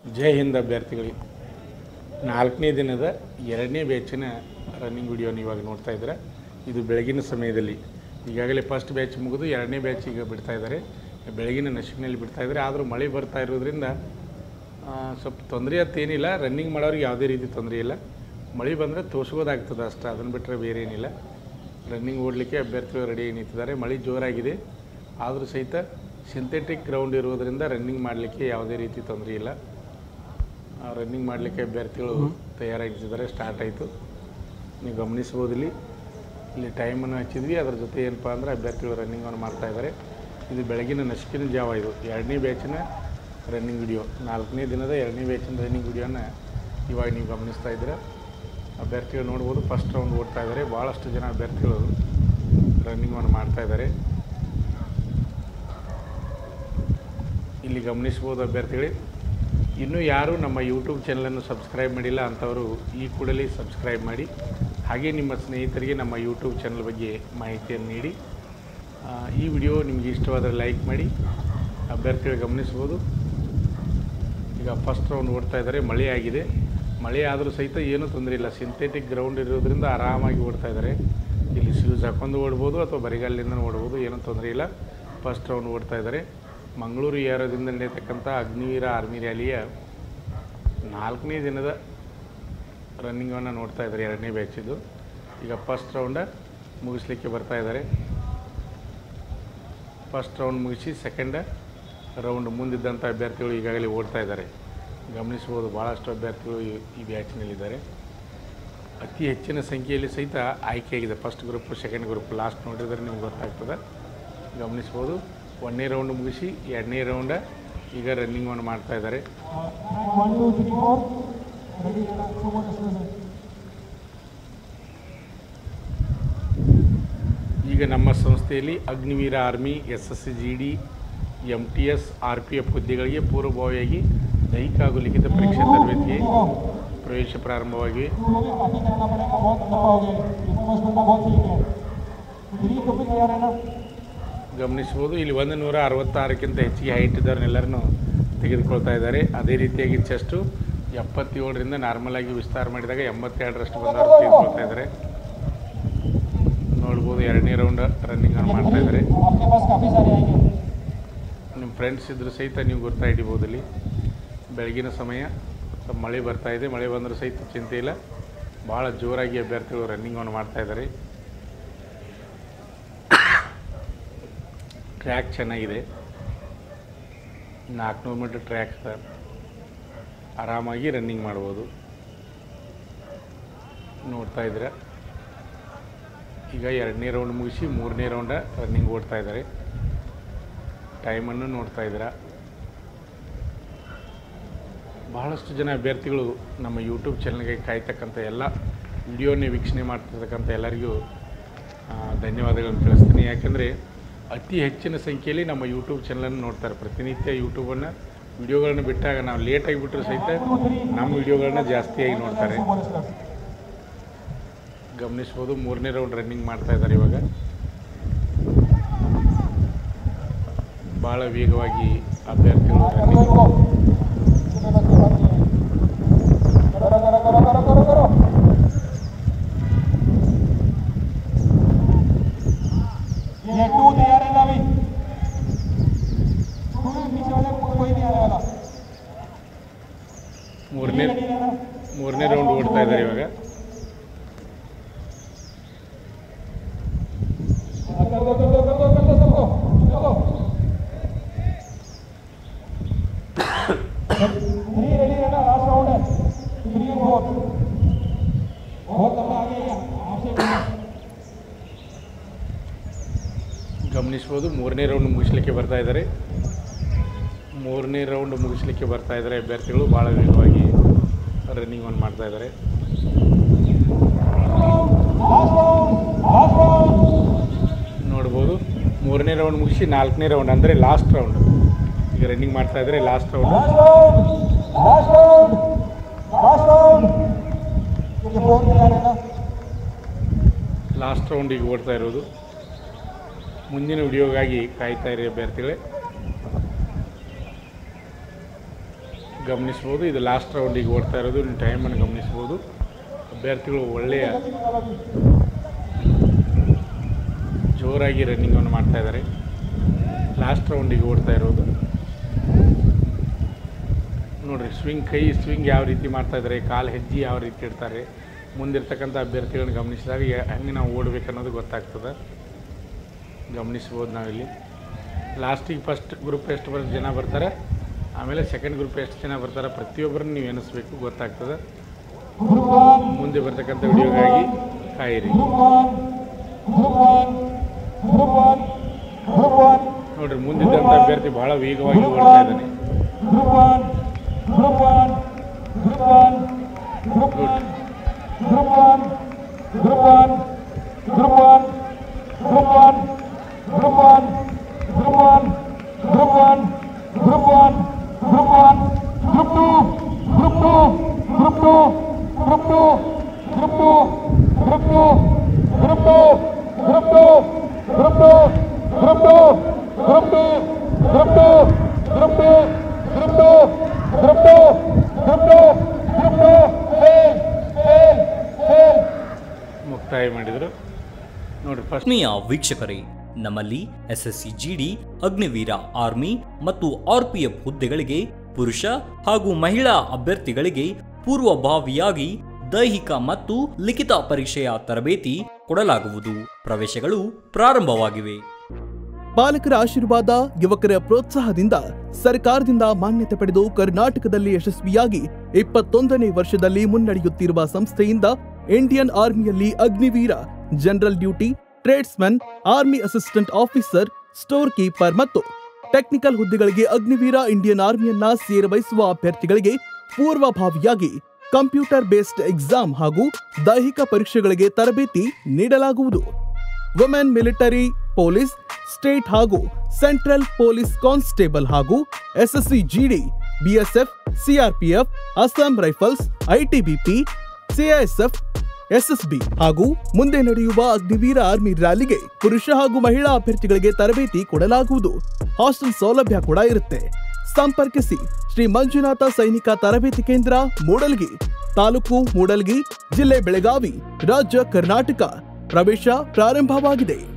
ಜೈ ಹಿಂದ್ ಅಭ್ಯರ್ಥಿಗಳಿಗೆ ನಾಲ್ಕನೇ ದಿನದ ಎರಡನೇ ಬ್ಯಾಚಿನ ರನ್ನಿಂಗ್ ವಿಡಿಯೋನ ಇವಾಗ ನೋಡ್ತಾ ಇದ್ದಾರೆ ಇದು ಬೆಳಗಿನ ಸಮಯದಲ್ಲಿ ಈಗಾಗಲೇ ಫಸ್ಟ್ ಬ್ಯಾಚ್ ಮುಗಿದು ಎರಡನೇ ಬ್ಯಾಚ್ ಈಗ ಬಿಡ್ತಾ ಇದ್ದಾರೆ ಬೆಳಗಿನ ನಶಿಕಿನಲ್ಲಿ ಬಿಡ್ತಾ ಇದ್ದಾರೆ ಆದರೂ ಮಳೆ ಬರ್ತಾ ಇರೋದ್ರಿಂದ ಆ, ಸ್ವಲ್ಪ ತೊಂದರೆ ಅಂತೇನಿಲ್ಲ ರನ್ನಿಂಗ್ ಮಾಡೋರಿಗೆ ಯಾವುದೇ ರೀತಿ ತೊಂದರೆ ಇಲ್ಲ ಮಳೆ ಬಂದರೆ ತೋರ್ಸ್ಬೋದಾಗ್ತದೆ ಅಷ್ಟೇ ಅದನ್ನು ಬಿಟ್ಟರೆ ಬೇರೆ ಏನಿಲ್ಲ ರನ್ನಿಂಗ್ ಓಡಲಿಕ್ಕೆ ಅಭ್ಯರ್ಥಿಗಳು ರೆಡಿಯಾಗಿ ನಿಂತಿದ್ದಾರೆ ಮಳೆ ಜೋರಾಗಿದೆ ಆದರೂ ಸಹಿತ ಸಿಂಥೆಟಿಕ್ ಗ್ರೌಂಡ್ ಇರೋದರಿಂದ ರನ್ನಿಂಗ್ ಮಾಡಲಿಕ್ಕೆ ಯಾವುದೇ ರೀತಿ ತೊಂದರೆ ಇಲ್ಲ ರನ್ನಿಂಗ್ ಮಾಡಲಿಕ್ಕೆ ಅಭ್ಯರ್ಥಿಗಳು ತಯಾರಾಗಿ ನಿಂತಿದ್ದಾರೆ ಸ್ಟಾರ್ಟ್ ಆಯಿತು ನೀವು ಗಮನಿಸ್ಬೋದು ಇಲ್ಲಿ ಇಲ್ಲಿ ಟೈಮನ್ನು ಹಚ್ಚಿದ್ವಿ ಅದ್ರ ಜೊತೆ ಏನಪ್ಪ ಅಂದರೆ ಅಭ್ಯರ್ಥಿಗಳು ರನ್ನಿಂಗನ್ನು ಮಾಡ್ತಾ ಇದ್ದಾರೆ ಇದು ಬೆಳಗಿನ ನಸುಕಿನ ಜಾವ ಇದು ಎರಡನೇ ಬ್ಯಾಚಿನ ರನ್ನಿಂಗ್ ವಿಡಿಯೋ ನಾಲ್ಕನೇ ದಿನದ ಎರಡನೇ ಬ್ಯಾಚಿನ ರನ್ನಿಂಗ್ ವಿಡಿಯೋನ ಇವಾಗ ನೀವು ಗಮನಿಸ್ತಾ ಇದ್ದೀರ ಅಭ್ಯರ್ಥಿಗಳು ನೋಡ್ಬೋದು ಫಸ್ಟ್ ರೌಂಡ್ ಓಡ್ತಾ ಇದ್ದಾರೆ ಭಾಳಷ್ಟು ಜನ ಅಭ್ಯರ್ಥಿಗಳು ರನ್ನಿಂಗನ್ನು ಮಾಡ್ತಾ ಇದ್ದಾರೆ ಇಲ್ಲಿ ಗಮನಿಸ್ಬೋದು ಅಭ್ಯರ್ಥಿಗಳೇ ಇನ್ನೂ ಯಾರು ನಮ್ಮ ಯೂಟ್ಯೂಬ್ ಚಾನಲನ್ನು ಸಬ್ಸ್ಕ್ರೈಬ್ ಮಾಡಿಲ್ಲ ಅಂಥವರು ಈ ಕೂಡಲೇ ಸಬ್ಸ್ಕ್ರೈಬ್ ಮಾಡಿ ಹಾಗೆ ನಿಮ್ಮ ಸ್ನೇಹಿತರಿಗೆ ನಮ್ಮ ಯೂಟ್ಯೂಬ್ ಚಾನಲ್ ಬಗ್ಗೆ ಮಾಹಿತಿಯನ್ನು ನೀಡಿ ಆ, ಈ ವಿಡಿಯೋ ನಿಮಗೆ ಇಷ್ಟವಾದರೆ ಲೈಕ್ ಮಾಡಿ ಅಭ್ಯರ್ಥಿಗಳು ಗಮನಿಸ್ಬೋದು ಈಗ ಫಸ್ಟ್ ರೌಂಡ್ ಓಡ್ತಾ ಇದ್ದಾರೆ ಮಳೆ ಆಗಿದೆ ಮಳೆ ಆದರೂ ಸಹಿತ ಏನೂ ತೊಂದರೆ ಇಲ್ಲ ಸಿಂಥೆಟಿಕ್ ಗ್ರೌಂಡ್ ಇರೋದ್ರಿಂದ ಆರಾಮಾಗಿ ಓಡ್ತಾ ಇದ್ದಾರೆ ಇಲ್ಲಿ ಶೂಸ್ ಹಾಕೊಂಡು ಓಡ್ಬೋದು ಅಥವಾ ಬರಿಗಾಲಿನಿಂದ ಓಡ್ಬೋದು ಏನೂ ತೊಂದರೆ ಇಲ್ಲ ಫಸ್ಟ್ ರೌಂಡ್ ಓಡ್ತಾ ಇದ್ದಾರೆ ಮಂಗಳೂರು ಏರೋದಿಂದ ನಡೆಯತಕ್ಕಂಥ ಅಗ್ನಿವೀರ ಆರ್ಮಿ ರ್ಯಾಲಿಯ ನಾಲ್ಕನೇ ದಿನದ ರನ್ನಿಂಗನ್ನು ನೋಡ್ತಾ ಇದ್ದಾರೆ ಎರಡನೇ ಬ್ಯಾಚಿದ್ದು ಈಗ ಫಸ್ಟ್ ರೌಂಡ ಮುಗಿಸ್ಲಿಕ್ಕೆ ಬರ್ತಾ ಇದ್ದಾರೆ ಫಸ್ಟ್ ರೌಂಡ್ ಮುಗಿಸಿ ಸೆಕೆಂಡ ರೌಂಡ್ ಮುಂದಿದ್ದಂಥ ಅಭ್ಯರ್ಥಿಗಳು ಈಗಾಗಲೇ ಓಡ್ತಾ ಇದ್ದಾರೆ ಗಮನಿಸ್ಬೋದು ಭಾಳಷ್ಟು ಅಭ್ಯರ್ಥಿಗಳು ಈ- ಈ ಬ್ಯಾಚ್ನಲ್ಲಿದ್ದಾರೆ ಅತಿ ಹೆಚ್ಚಿನ ಸಂಖ್ಯೆಯಲ್ಲಿ ಸಹಿತ ಆಯ್ಕೆಯಾಗಿದೆ first group second group last ನೋಡಿದರೆ ನಿಮ್ಗೆ ಗೊತ್ತಾಗ್ತದೆ ಗಮನಿಸ್ಬೋದು ಒಂದನೇ ರೌಂಡ್ ಮುಗಿಸಿ ಎರಡನೇ ರೌಂಡ ಈಗ ರನ್ನಿಂಗನ್ನು ಮಾಡ್ತಾ ಇದ್ದಾರೆ One, two, three, four. Ready, two more exercises. ಈಗ ನಮ್ಮ ಸಂಸ್ಥೆಯಲ್ಲಿ Agniveer army S S C G D M T S R P F ಹುದ್ದೆಗಳಿಗೆ ಪೂರ್ವಭಾವಿಯಾಗಿ ದೈಹಿಕ ಹಾಗೂ ಲಿಖಿತ ಪರೀಕ್ಷೆ ತರಬೇತಿಗೆ ಪ್ರವೇಶ ಪ್ರಾರಂಭವಾಗಿವೆ Two हो गए, बाकी करना पड़ेगा बहुत लंबा हो गया ये फर्स्ट बंदा बहुत ठीक है थ्री तो भी तैयार है ना ಗಮನಿಸ್ಬೋದು ಇಲ್ಲಿ ಒಂದು ನೂರ ಅರವತ್ತಾರಕ್ಕಿಂತ ಹೆಚ್ಚಿಗೆ ಹೈಟ್ ಇದ್ದವ್ರನ್ನೆಲ್ಲರನ್ನು ತೆಗೆದುಕೊಳ್ತಾ ಇದ್ದಾರೆ ಅದೇ ರೀತಿಯಾಗಿ ಚೆಸ್ಟು ಎಪ್ಪತ್ತೇಳರಿಂದ ನಾರ್ಮಲ್ ಆಗಿ ವಿಸ್ತಾರ ಮಾಡಿದಾಗ ಎಂಬತ್ತೆರಡರಷ್ಟು ಬಂದವರು ತೆಗೆದುಕೊಳ್ತಾ ಇದ್ದಾರೆ ನೋಡ್ಬೋದು ಎರಡನೇ ರೌಂಡ್ ರನ್ನಿಂಗನ್ನು ಮಾಡ್ತಾ ಇದ್ದಾರೆ आपके पास काफ़ी सारे आएंगे ನಿಮ್ಮ ಫ್ರೆಂಡ್ಸ್ ಇದ್ದರೂ ಸಹಿತ ನೀವು ಗುರ್ತಾ ಹಿಡಿಬೋದು ಇಲ್ಲಿ ಬೆಳಗಿನ ಸಮಯ ಸ್ವಲ್ಪ ಮಳೆ ಬರ್ತಾ ಇದೆ ಮಳೆ ಬಂದರೂ ಸಹಿತ ಚಿಂತೆ ಇಲ್ಲ ಭಾಳ ಜೋರಾಗಿ ಅಭ್ಯರ್ಥಿಗಳು ರನ್ನಿಂಗನ್ನು ಮಾಡ್ತಾ ಇದ್ದಾರೆ ಟ್ರ್ಯಾಕ್ ಚೆನ್ನಾಗಿದೆ ನಾಲ್ಕುನೂರು ಮೀಟ್ರ್ ಟ್ರ್ಯಾಕ್ ಸರ್ ಆರಾಮಾಗಿ ರನ್ನಿಂಗ್ ಮಾಡ್ಬೋದು ನೋಡ್ತಾ ಇದ್ದೀರ ಈಗ ಎರಡನೇ ರೌಂಡ್ ಮುಗಿಸಿ ಮೂರನೇ ರೌಂಡ ರನ್ನಿಂಗ್ ಓಡ್ತಾ ಇದ್ದಾರೆ ಟೈಮನ್ನು ನೋಡ್ತಾ ಇದ್ದೀರಾ ಬಹಳಷ್ಟು ಜನ ಅಭ್ಯರ್ಥಿಗಳು ನಮ್ಮ ಯೂಟ್ಯೂಬ್ ಚಾನಲ್ಗೆ ಕಾಯ್ತಕ್ಕಂಥ ಎಲ್ಲ ವಿಡಿಯೋನೇ ವೀಕ್ಷಣೆ ಮಾಡ್ತಿರ್ತಕ್ಕಂಥ ಎಲ್ಲರಿಗೂ ಆ, ಧನ್ಯವಾದಗಳನ್ನು ತಿಳಿಸ್ತೀನಿ ಯಾಕೆಂದರೆ ಅತಿ ಹೆಚ್ಚಿನ ಸಂಖ್ಯೆಯಲ್ಲಿ ನಮ್ಮ ಯೂಟ್ಯೂಬ್ ಚಾನಲನ್ನು ನೋಡ್ತಾರೆ ಪ್ರತಿನಿತ್ಯ ಯೂಟ್ಯೂಬನ್ನು ವಿಡಿಯೋಗಳನ್ನ ಬಿಟ್ಟಾಗ ನಾವು ಲೇಟಾಗಿ ಬಿಟ್ಟರು ಸಹಿತ ನಮ್ಮ ವಿಡಿಯೋಗಳನ್ನ ಜಾಸ್ತಿಯಾಗಿ ನೋಡ್ತಾರೆ Two more exercises. ಗಮನಿಸ್ಬೋದು ಮೂರನೇ ರೌಂಡ್ ರನ್ನಿಂಗ್ ಮಾಡ್ತಾ ಇದ್ದಾರೆ ಇವಾಗ ಭಾಳ ವೇಗವಾಗಿ ಅಭ್ಯರ್ಥಿಗಳು ರನ್ನಿಂಗ್ करो करो करो करो करो करो ये टू तैयार है ना अभी टू नीचे वाले को- कोई नहीं आने वाला ಮೂರನೇ ready रहना ಮೂರನೇ ರೌಂಡ್ ಓಡ್ತಾ ಇದ್ದಾರೆ ಇವಾಗ कर दो कर दो कर दो कर दो सबको कर दो थ्री रेडी रहना लास्ट राउंड है थ्री एंड फोर बहुत लंबा आ गया ये आपसे ಗಮನಿಸ್ಬೋದು ಮೂರನೇ ರೌಂಡ್ ಮುಗಿಸ್ಲಿಕ್ಕೆ ಬರ್ತಾ ಇದ್ದಾರೆ ಮೂರನೇ ರೌಂಡ್ ಮುಗಿಸ್ಲಿಕ್ಕೆ ಬರ್ತಾ ಇದ್ದಾರೆ ಅಭ್ಯರ್ಥಿಗಳು ಭಾಳ ವೇಗವಾಗಿ ರನ್ನಿಂಗ್ ಆನ್ ಮಾಡ್ತಾ ಇದ್ದಾರೆ लास्ट राउंड लास्ट राउंड ನೋಡ್ಬೋದು ಮೂರನೇ ರೌಂಡ್ ಮುಗಿಸಿ ನಾಲ್ಕನೇ ರೌಂಡ್ ಅಂದರೆ ಲಾಸ್ಟ್ ರೌಂಡ್ ಈಗ ರನ್ನಿಂಗ್ ಮಾಡ್ತಾ ಇದ್ದಾರೆ last round last round last round last round ये फोर तैयार है ना ಲಾಸ್ಟ್ ರೌಂಡಿಗೆ ಓಡ್ತಾ ಇರೋದು ಮುಂದಿನ ವಿಡಿಯೋಗಾಗಿ ಕಾಯ್ತಾ ಇರಿ ಅಭ್ಯರ್ಥಿಗಳೇ ಗಮನಿಸ್ಬೋದು ಇದು ಲಾಸ್ಟ್ ರೌಂಡಿಗೆ ಓಡ್ತಾ ಇರೋದು ನೀವು ಟೈಮನ್ನು ಗಮನಿಸ್ಬೋದು ಅಭ್ಯರ್ಥಿಗಳು ಒಳ್ಳೆಯ ಜೋರಾಗಿ ರನ್ನಿಂಗನ್ನು ಮಾಡ್ತಾ ಇದ್ದಾರೆ ಲಾಸ್ಟ್ ರೌಂಡಿಗೆ ಓಡ್ತಾ ಇರೋದು ನೋಡಿರಿ ಸ್ವಿಂಗ್ ಕೈ ಸ್ವಿಂಗ್ ಯಾವ ರೀತಿ ಮಾಡ್ತಾ ಇದ್ದಾರೆ ಕಾಲು ಹೆಜ್ಜೆ ಯಾವ ರೀತಿ ಇಡ್ತಾರೆ ಮುಂದಿರ್ತಕ್ಕಂಥ ಅಭ್ಯರ್ಥಿಗಳನ್ನ ಗಮನಿಸಿದಾಗ ಯ- ಹೆಂಗೆ ನಾವು ಓಡ್ಬೇಕು ಅನ್ನೋದು ಗೊತ್ತಾಗ್ತದೆ ಗಮನಿಸ್ಬೋದು ನಾವಿಲ್ಲಿ ಲಾಸ್ಟಿಗೆ ಫಸ್ಟ್ ಗ್ರೂಪ್ ಎಷ್ಟು ಬರ್ ಜನ ಬರ್ತಾರೆ ಆಮೇಲೆ ಸೆಕೆಂಡ್ ಗ್ರೂಪ್ ಎಷ್ಟು ಜನ ಬರ್ತಾರೆ ಪ್ರತಿಯೊಬ್ಬರನ್ನು ನೀವು ಎನಿಸ್ಬೇಕು ಗೊತ್ತಾಗ್ತದೆ Group one, ಮುಂದೆ ಬರ್ತಕ್ಕಂಥ ವಿಡಿಯೋಗಾಗಿ ಕಾಯಿರಿ group one, group one, group one, group one, ನೋಡ್ರಿ ಮುಂದಿದ್ದಂಥ ಅಭ್ಯರ್ಥಿ ಬಹಳ ವೇಗವಾಗಿ ಓಡ್ತಾ ಇದ್ದಾನೆ group one, group one, group one, group one, group one, group one, group one, group one, group one, group one, group one, group one, group one, group two, group two, group two, group two, group two, group two, group two, group two, group two, group two, group two, group two, group two, group two, group two, group two, group two, fail, fail, fail. ಮುಕ್ತಾಯ ಮಾಡಿದರು ನೋಡ್ರಿ first ಆತ್ಮೀಯ ವೀಕ್ಷಕರೇ ನಮ್ಮಲ್ಲಿ SSC GD Agniveer army ಮತ್ತು RPF ಹುದ್ದೆಗಳಿಗೆ ಪುರುಷ ಹಾಗೂ ಮಹಿಳಾ ಅಭ್ಯರ್ಥಿಗಳಿಗೆ ಪೂರ್ವಭಾವಿಯಾಗಿ ದೈಹಿಕ ಮತ್ತು ಲಿಖಿತ ಪರೀಕ್ಷೆಯ ತರಬೇತಿ ಕೊಡಲಾಗುವುದು ಪ್ರವೇಶಗಳು ಪ್ರಾರಂಭವಾಗಿವೆ ಪಾಲಕರ ಆಶೀರ್ವಾದ ಯುವಕರ ಪ್ರೋತ್ಸಾಹದಿಂದ ಸರ್ಕಾರದಿಂದ ಮಾನ್ಯತೆ ಪಡೆದು ಕರ್ನಾಟಕದಲ್ಲಿ ಯಶಸ್ವಿಯಾಗಿ ಇಪ್ಪತ್ತೊಂದನೇ ವರ್ಷದಲ್ಲಿ ಮುನ್ನಡೆಯುತ್ತಿರುವ ಸಂಸ್ಥೆಯಿಂದ ಇಂಡಿಯನ್ ಆರ್ಮಿಯಲ್ಲಿ Agniveer general duty tradesman army assistant officer store keeper ಮತ್ತು ಟೆಕ್ನಿಕಲ್ ಹುದ್ದೆಗಳಿಗೆ ಅಗ್ನಿವೀರ ಇಂಡಿಯನ್ ಆರ್ಮಿಯನ್ನ ಸೇರ್ವಹಿಸುವ ಅಭ್ಯರ್ಥಿಗಳಿಗೆ ಪೂರ್ವಭಾವಿಯಾಗಿ ಕಂಪ್ಯೂಟರ್ ಬೇಸ್ಡ್ ಎಕ್ಸಾಮ್ ಹಾಗೂ ದೈಹಿಕ ಪರೀಕ್ಷೆಗಳಿಗೆ ತರಬೇತಿ ನೀಡಲಾಗುವುದು ವುಮೆನ್ ಮಿಲಿಟರಿ ಪೊಲೀಸ್ ಸ್ಟೇಟ್ ಹಾಗೂ ಸೆಂಟ್ರಲ್ ಪೊಲೀಸ್ ಕಾನ್ಸ್ಟೇಬಲ್ ಹಾಗೂ SSC GD BSF CRPF Assam rifles ITBP CISF SSB ಹಾಗೂ ಮುಂದೆ ನಡೆಯುವ ಅಗ್ನಿವೀರ ಆರ್ಮಿ ರ್ಯಾಲಿಗೆ ಪುರುಷ ಹಾಗೂ ಮಹಿಳಾ ಅಭ್ಯರ್ಥಿಗಳಿಗೆ ತರಬೇತಿ ಕೊಡಲಾಗುವುದು ಹಾಸ್ಟೆಲ್ ಸೌಲಭ್ಯ ಕೂಡ ಇರುತ್ತೆ ಸಂಪರ್ಕಿಸಿ ಶ್ರೀ ಮಂಜುನಾಥ ಸೈನಿಕ ತರಬೇತಿ ಕೇಂದ್ರ ಮೂಡಲ್ಗಿ ತಾಲೂಕು ಮೂಡಲ್ಗಿ ಜಿಲ್ಲೆ ಬೆಳಗಾವಿ ರಾಜ್ಯ ಕರ್ನಾಟಕ ಪ್ರವೇಶ ಪ್ರಾರಂಭವಾಗಿದೆ